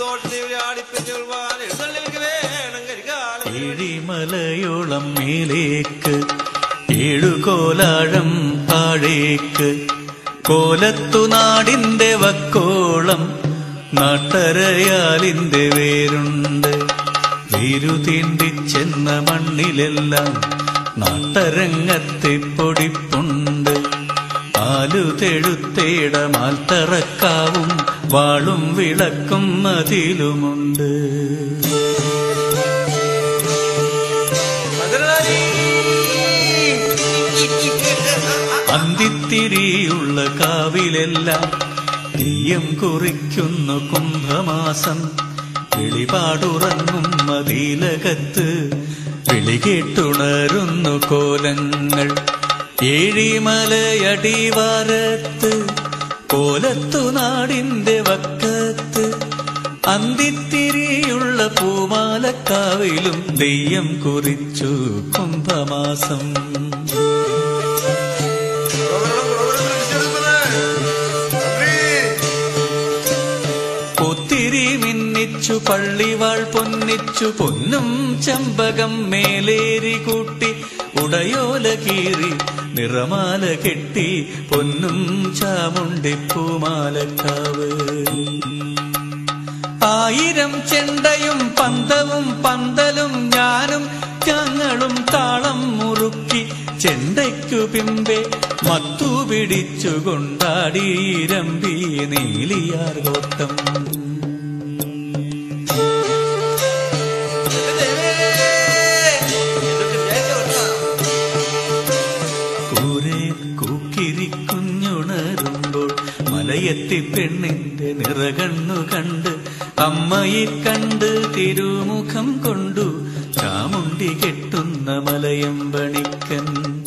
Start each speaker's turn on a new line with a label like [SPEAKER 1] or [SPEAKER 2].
[SPEAKER 1] ഏഴിമലയോളം മേലേക്ക് ഏഴുകോലാഴം താഴേക്ക് കോലത്തു നാടിന്റെ വക്കോളം നാട്ടരയാലിന്റെ വേരുണ്ട് വേരു തീണ്ടിച്ചെന്ന മണ്ണിലെല്ലാം നാട്ടരങ്ങത്തെ പൊടിപ്പുണ്ട് ആലു തെഴുത്തേട മാൽത്തറക്കാവും വാളും വിളക്കും അതിലുമുണ്ട് അന്തിത്തിരിയുള്ള കാവിലെല്ലാം തെയ്യം കുറിക്കുന്നു കുംഭമാസം വിളിപാടുറങ്ങും മതിലകത്ത് വിളികേട്ടുണരുന്നു കോലങ്ങൾ ഏഴിമലയടിവാരത്ത് കോലത്തു നാടിന്റെ വക്കത്ത് അന്തിത്തിരിയുള്ള പൂമാലക്കാവിലും തെയ്യം കുറിച്ചു കുംഭമാസം ഒത്തിരി മിന്നിച്ചു പള്ളിവാൾ പൊന്നിച്ചു പൊന്നും ചമ്പകം മേലേരി കൂട്ടി ഉടയോല കീറി നിറമാല കെട്ടി പൊന്നും ചാമുണ്ടി പൂമാലക്കാവ് ആയിരം ചെണ്ടയും പന്തവും പന്തലും ഞാനും ഞങ്ങളും താളം മുറുക്കി ചെണ്ടയ്ക്കു പിമ്പെ മത്തു പിടിച്ചു കൊണ്ടാടിയിരമ്പി നീലിയാർ കോട്ടം കൂരെ കൂക്കിരിക്കുഞ്ഞുണരുമ്പോൾ മലയെത്തി പെണ്ണിന്റെ നിറകണ്ണു കണ്ട് അമ്മയെ കണ്ട് തിരുമുഖം കൊണ്ടു ചാമുണ്ടി കെട്ടുന്ന മലയമ്പണിക്കൻ